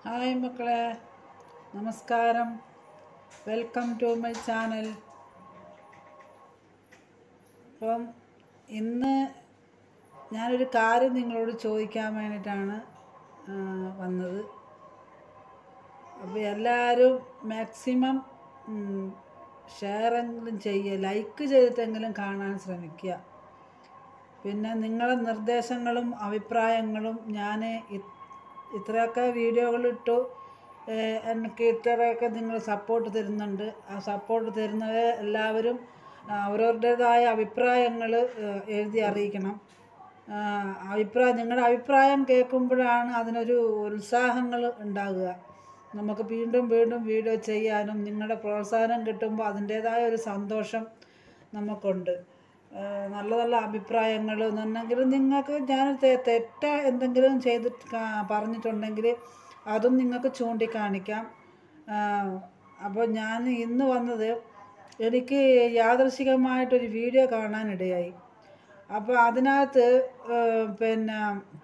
hi മക്കളെ നമസ്കാരം welcome to my channel അപ്പം ഇന്ന് ഞാനൊരു കാര്യം നിങ്ങളോട് ചോദിക്കാൻ വേണ്ടിയിട്ടാണ് ആ, വന്നത് അപ്പോൾ എല്ലാവരും മാക്സിമം ഷെയറെങ്കിലും ചെയ്യുക ലൈക്ക് ചെയ്തിട്ടെങ്കിലും കാണാൻ ശ്രമിക്കുക പിന്നെ നിങ്ങളുടെ നിർദ്ദേശങ്ങളും അഭിപ്രായങ്ങളും ഞാൻ ഇത്രയൊക്കെ വീഡിയോകളിട്ടു ഏഹ് എനിക്ക് ഇത്രയൊക്കെ നിങ്ങൾ സപ്പോർട്ട് തരുന്നുണ്ട് ആ സപ്പോർട്ട് തരുന്നത് എല്ലാവരും ആ, അവരവരുടേതായ അഭിപ്രായങ്ങൾ എഴുതി അറിയിക്കണം ആ, അഭിപ്രായം നിങ്ങളുടെ അഭിപ്രായം കേൾക്കുമ്പോഴാണ് അതിനൊരു ഉത്സാഹങ്ങൾ ഉണ്ടാകുക നമുക്ക് വീണ്ടും വീണ്ടും വീഡിയോ ചെയ്യാനും നിങ്ങളുടെ പ്രോത്സാഹനം കിട്ടുമ്പോൾ അതിൻ്റേതായ ഒരു സന്തോഷം നമുക്കുണ്ട് ഏഹ് നല്ല നല്ല അഭിപ്രായങ്ങൾ എന്നുണ്ടെങ്കിൽ നിങ്ങൾക്ക് ഞാൻ തെ- തെറ്റ എന്തെങ്കിലും ചെയ്തിട്ട് കാ- പറഞ്ഞിട്ടുണ്ടെങ്കിൽ അതും നിങ്ങൾക്ക് ചൂണ്ടിക്കാണിക്കാം അപ്പോൾ ഞാൻ ഇന്ന് വന്നത് എനിക്ക് യാദൃശികമായിട്ടൊരു വീഡിയോ കാണാനിടയായി അപ്പോൾ അതിനകത്ത് ഏഹ് പിന്നെ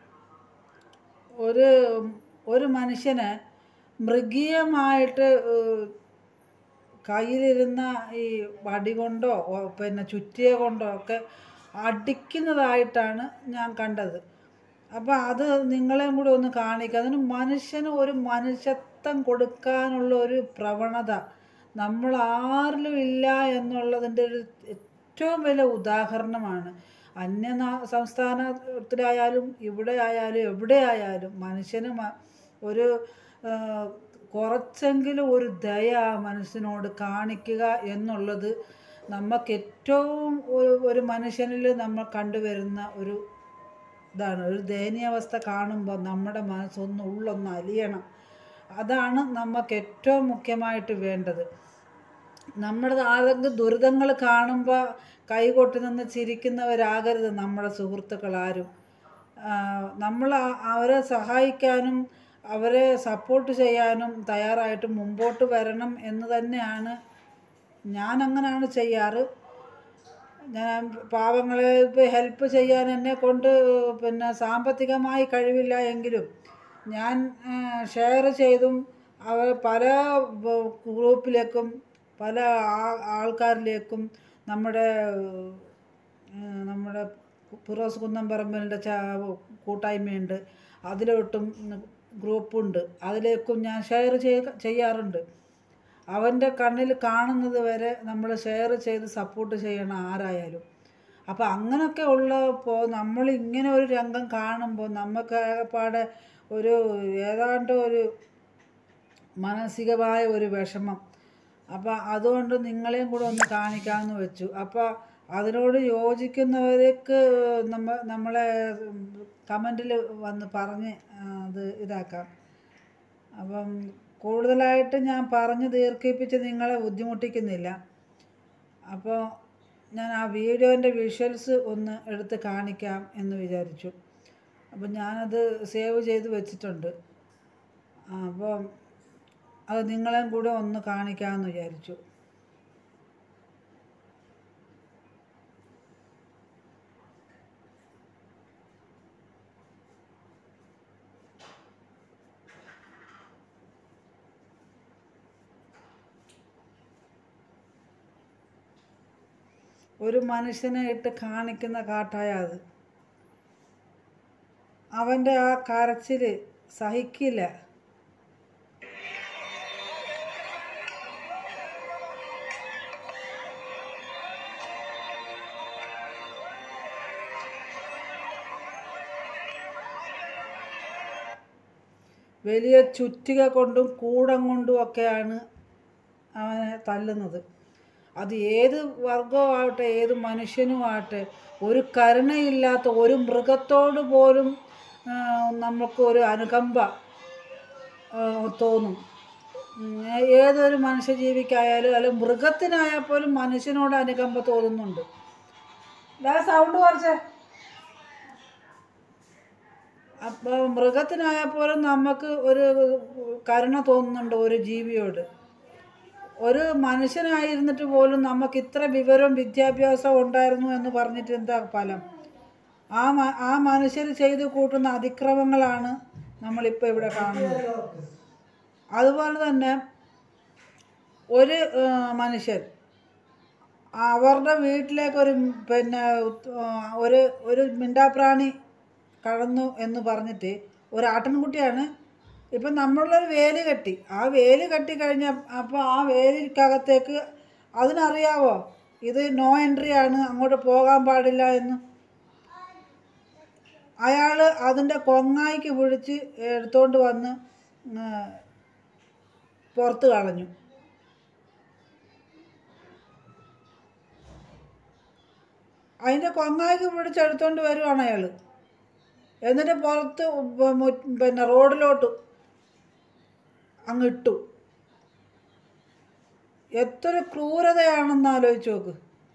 ഒരു ഒരു മനുഷ്യന് മൃഗീയമായിട്ട് ഏഹ് കയ്യിലിരുന്ന ഈ വടി കൊണ്ടോ ഓ- പിന്നെ ചുറ്റിയ കൊണ്ടോ ഒക്കെ അടിക്കുന്നതായിട്ടാണ് ഞാൻ കണ്ടത് അപ്പോൾ അത് നിങ്ങളെയും കൂടെ ഒന്ന് കാണിക്കുക അതിന് മനുഷ്യന് ഒരു മനുഷ്യത്വം കൊടുക്കാനുള്ള ഒരു പ്രവണത നമ്മൾ ആരിലും ഇല്ല എന്നുള്ളതിൻ്റെ ഒരു ഏറ്റവും വലിയ ഉദാഹരണമാണ് അന്യ നാ- സംസ്ഥാനത്തിലായാലും ഇവിടെ ആയാലും എവിടെ ആയാലും മനുഷ്യന് മ- ഒരു ആ, കുറച്ചെങ്കിലും ഒരു ദയ ആ മനുഷ്യനോട് കാണിക്കുക എന്നുള്ളത് നമുക്ക് ഏറ്റവും ഒരു ഒരു മനുഷ്യനിൽ നമ്മൾ കണ്ടുവരുന്ന ഒരു ഇതാണ് ഒരു ദയനീയാവസ്ഥ കാണുമ്പോൾ നമ്മുടെ മനസ്സൊന്ന് ഉള്ളൊന്ന് അലിയണം അതാണ് നമുക്ക് ഏറ്റവും മുഖ്യമായിട്ട് വേണ്ടത് നമ്മുടെ ആരെങ്കിലും ദുരിതങ്ങൾ കാണുമ്പോൾ കൈകൊട്ടി നിന്ന് ചിരിക്കുന്നവരാകരുത് നമ്മുടെ സുഹൃത്തുക്കളാരും ആ, നമ്മൾ ആ- അവരെ സഹായിക്കാനും അവരെ സപ്പോർട്ട് ചെയ്യാനും തയ്യാറായിട്ട് മുമ്പോട്ട് വരണം എന്ന് തന്നെയാണ് ഞാൻ അങ്ങനെയാണ് ചെയ്യാറ് ഞാൻ പാവങ്ങളെ ഇപ്പോൾ ഹെൽപ്പ് ചെയ്യാൻ എന്നെ കൊണ്ട് പിന്നെ സാമ്പത്തികമായി കഴിവില്ല എങ്കിലും ഞാൻ ഷെയർ ചെയ്തും അവർ പല ബ- ഗ്രൂപ്പിലേക്കും പല ആ- ആൾക്കാരിലേക്കും നമ്മുടെ ഏഹ്, നമ്മുടെ ഫിറോസ് കുന്നംപറമ്പലിൻ്റെ ചാ കൂട്ടായ്മയുണ്ട് അതിലോട്ടും ഗ്രൂപ്പുണ്ട് അതിലേക്കും ഞാൻ ഷെയർ ചെയ്യ ചെയ്യാറുണ്ട് അവൻ്റെ കണ്ണിൽ കാണുന്നത് വരെ നമ്മൾ ഷെയർ ചെയ്ത് സപ്പോർട്ട് ചെയ്യണം ആരായാലും അപ്പോൾ അങ്ങനെയൊക്കെ ഉള്ളപ്പോൾ നമ്മൾ ഇങ്ങനെ ഒരു രംഗം കാണുമ്പോൾ നമുക്ക് പാടെ ഒരു ഏതാണ്ട് ഒരു മാനസികമായ ഒരു വിഷമം അപ്പോൾ അതുകൊണ്ട് നിങ്ങളെയും കൂടെ ഒന്ന് കാണിക്കാമെന്ന് വെച്ചു അപ്പോൾ അതിനോട് യോജിക്കുന്നവർക്ക് നമ്മ നമ്മളെ കമൻറ്റിൽ വന്ന് പറഞ്ഞ് ആ, അത് ഇതാക്കാം അപ്പം കൂടുതലായിട്ട് ഞാൻ പറഞ്ഞ് ദീർഘിപ്പിച്ച് നിങ്ങളെ ബുദ്ധിമുട്ടിക്കുന്നില്ല അപ്പോൾ ഞാൻ ആ വീഡിയോൻ്റെ വിഷ്വൽസ് ഒന്ന് എടുത്ത് കാണിക്കാം എന്ന് വിചാരിച്ചു അപ്പം ഞാനത് സേവ് ചെയ്ത് വെച്ചിട്ടുണ്ട് ആ, അപ്പം അത് നിങ്ങളെയും കൂടെ ഒന്ന് കാണിക്കാമെന്ന് വിചാരിച്ചു ഒരു മനുഷ്യനെ ഇട്ട് കാണിക്കുന്ന കാട്ടായ അത് അവൻ്റെ ആ കരച്ചിൽ സഹിക്കില്ല വലിയ ചുറ്റിക കൊണ്ടും കൂടം കൊണ്ടും ഒക്കെയാണ് അവനെ തല്ലുന്നത് അത് ഏത് വർഗമാവട്ടെ ഏത് മനുഷ്യനുമാവട്ടെ ഒരു കരുണയില്ലാത്ത ഒരു മൃഗത്തോട് പോലും ആ, നമുക്ക് ഒരു അനുകമ്പ ആ, തോന്നും ഉം, ഏതൊരു മനുഷ്യജീവിക്കായാലും അല്ല മൃഗത്തിനായാൽ പോലും മനുഷ്യനോട് അനുകമ്പ തോന്നുന്നുണ്ട് സൗണ്ട് കുറച്ചേ അപ്പോൾ മൃഗത്തിനായാൽ പോലും നമുക്ക് ഒരു കരുണ തോന്നുന്നുണ്ട് ഒരു ജീവിയോട് ഒരു മനുഷ്യനായിരുന്നിട്ട് പോലും നമുക്ക് ഇത്ര വിവരവും വിദ്യാഭ്യാസവും ഉണ്ടായിരുന്നു എന്ന് പറഞ്ഞിട്ട് എന്താ ഫലം ആ മ- ആ മനുഷ്യർ ചെയ്ത് കൂട്ടുന്ന അതിക്രമങ്ങളാണ് നമ്മളിപ്പോൾ ഇവിടെ കാണുന്നത് അതുപോലെ തന്നെ ഒരു ആ, മനുഷ്യൻ അവരുടെ വീട്ടിലേക്കൊരു പിന്നെ ആ, ഒരു ഒരു മിണ്ടാപ്രാണി കടന്നു എന്ന് പറഞ്ഞിട്ട് ഒരു ആട്ടിൻകുട്ടിയാണ് ഇപ്പം നമ്മളൊരു വേലി കെട്ടി ആ വേലി കെട്ടി കഴിഞ്ഞ അപ്പോൾ ആ വേലിക്കകത്തേക്ക് അതിനറിയാവോ ഇത് നോ എൻട്രി ആണ് അങ്ങോട്ട് പോകാൻ പാടില്ല എന്ന് അയാൾ അതിൻ്റെ കൊങ്ങായിക്ക് പിടിച്ച് എടുത്തോണ്ട് വന്ന് ആ, പുറത്ത് കളഞ്ഞു അതിൻ്റെ കൊങ്ങായിക്ക് പിടിച്ചെടുത്തോണ്ട് വരുവാണ് അയാൾ എന്നിട്ട് പുറത്ത് പ- മു- പിന്നെ റോഡിലോട്ട് അങ്ങ് ഇട്ടു എത്ര ക്രൂരതയാണെന്ന് ആലോചിച്ച് നോക്ക്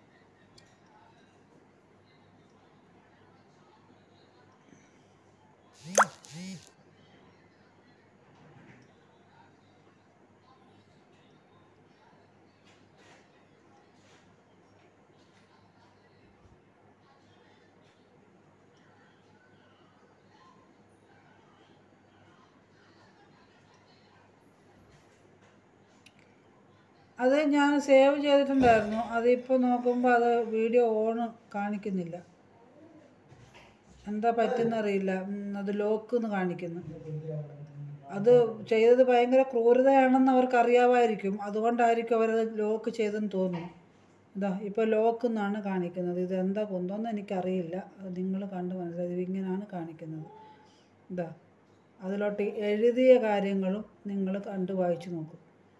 അത് ഞാൻ സേവ് ചെയ്തിട്ടുണ്ടായിരുന്നു അതിപ്പോൾ നോക്കുമ്പോൾ അത് വീഡിയോ ഓണ് കാണിക്കുന്നില്ല എന്താ പറ്റുന്നറിയില്ല ഉം, അത് ലോക്ക് എന്ന് കാണിക്കുന്നു അത് ചെയ്തത് ഭയങ്കര ക്രൂരതയാണെന്ന് അവർക്ക് അറിയാമായിരിക്കും അതുകൊണ്ടായിരിക്കും അവരത് ലോക്ക് ചെയ്തെന്ന് തോന്നുന്നു ഇതാ ഇപ്പോൾ ലോക്ക് എന്നാണ് കാണിക്കുന്നത് ഇത് എന്താ കൊന്തോന്ന് എനിക്കറിയില്ല അത് നിങ്ങൾ കണ്ട് മനസ്സിലായി ഇങ്ങനെയാണ് കാണിക്കുന്നത് ഇതാ അതിലോട്ട് എഴുതിയ കാര്യങ്ങളും നിങ്ങൾ കണ്ട് വായിച്ചു നോക്കും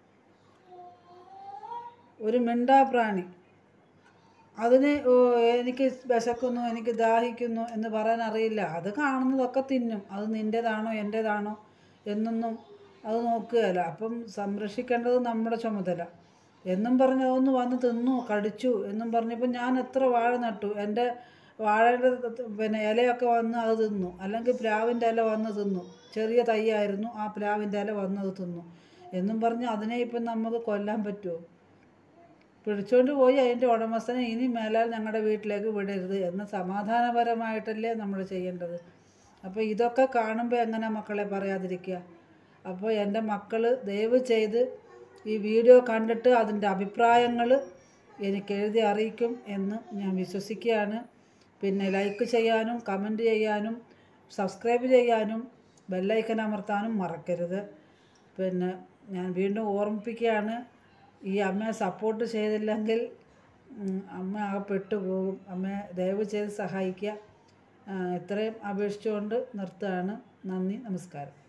ഒരു മിണ്ടാപ്രാണി അതിന് ഓ, എനിക്ക് വിശക്കുന്നു എനിക്ക് ദാഹിക്കുന്നു എന്ന് പറയാൻ അറിയില്ല അത് കാണുന്നതൊക്കെ തിന്നും അത് നിൻ്റേതാണോ എൻ്റേതാണോ എന്നൊന്നും അത് നോക്കുകയല്ല അപ്പം സംരക്ഷിക്കേണ്ടത് നമ്മുടെ ചുമതല എന്നും പറഞ്ഞ് അതൊന്ന് വന്ന് തിന്നു കടിച്ചു എന്നും പറഞ്ഞപ്പോൾ ഞാൻ എത്ര വാഴ നട്ടു എൻ്റെ വാഴയുടെ ത- പിന്നെ ഇലയൊക്കെ വന്ന് അത് തിന്നു അല്ലെങ്കിൽ പ്ലാവിൻ്റെ ഇല വന്ന് തിന്നു ചെറിയ തൈയായിരുന്നു ആ പ്ലാവിൻ്റെ ഇല വന്ന് അത് തിന്നു എന്നും പറഞ്ഞ് അതിനെ ഇപ്പം നമുക്ക് കൊല്ലാൻ പറ്റുമോ പിടിച്ചോണ്ട് പോയി അതിൻ്റെ ഉടമസ്ഥനെ ഇനി മേലാൽ ഞങ്ങളുടെ വീട്ടിലേക്ക് വിടരുത് എന്ന് സമാധാനപരമായിട്ടല്ലേ നമ്മൾ ചെയ്യേണ്ടത് അപ്പോൾ ഇതൊക്കെ കാണുമ്പോൾ എങ്ങനെ മക്കളെ പറയാതിരിക്കുക അപ്പോൾ എൻ്റെ മക്കൾ ദയവ് ചെയ്ത് ഈ വീഡിയോ കണ്ടിട്ട് അതിൻ്റെ അഭിപ്രായങ്ങൾ എനിക്ക് എഴുതി അറിയിക്കും എന്ന് ഞാൻ വിശ്വസിക്കുകയാണ് പിന്നെ ലൈക്ക് ചെയ്യാനും കമൻറ്റ് ചെയ്യാനും സബ്സ്ക്രൈബ് ചെയ്യാനും ബെല്ലൈക്കൻ അമർത്താനും മറക്കരുത് പിന്നെ ഞാൻ വീണ്ടും ഓർമ്മിപ്പിക്കുകയാണ് ഈ അമ്മയെ സപ്പോർട്ട് ചെയ്തില്ലെങ്കിൽ ഉം, അമ്മ ആകെ പെട്ടുപോകും അമ്മയെ ദയവ് ചെയ്ത് സഹായിക്കുക ആ, ഇത്രയും അപേക്ഷിച്ചുകൊണ്ട് നിർത്തുകയാണ് നന്ദി നമസ്കാരം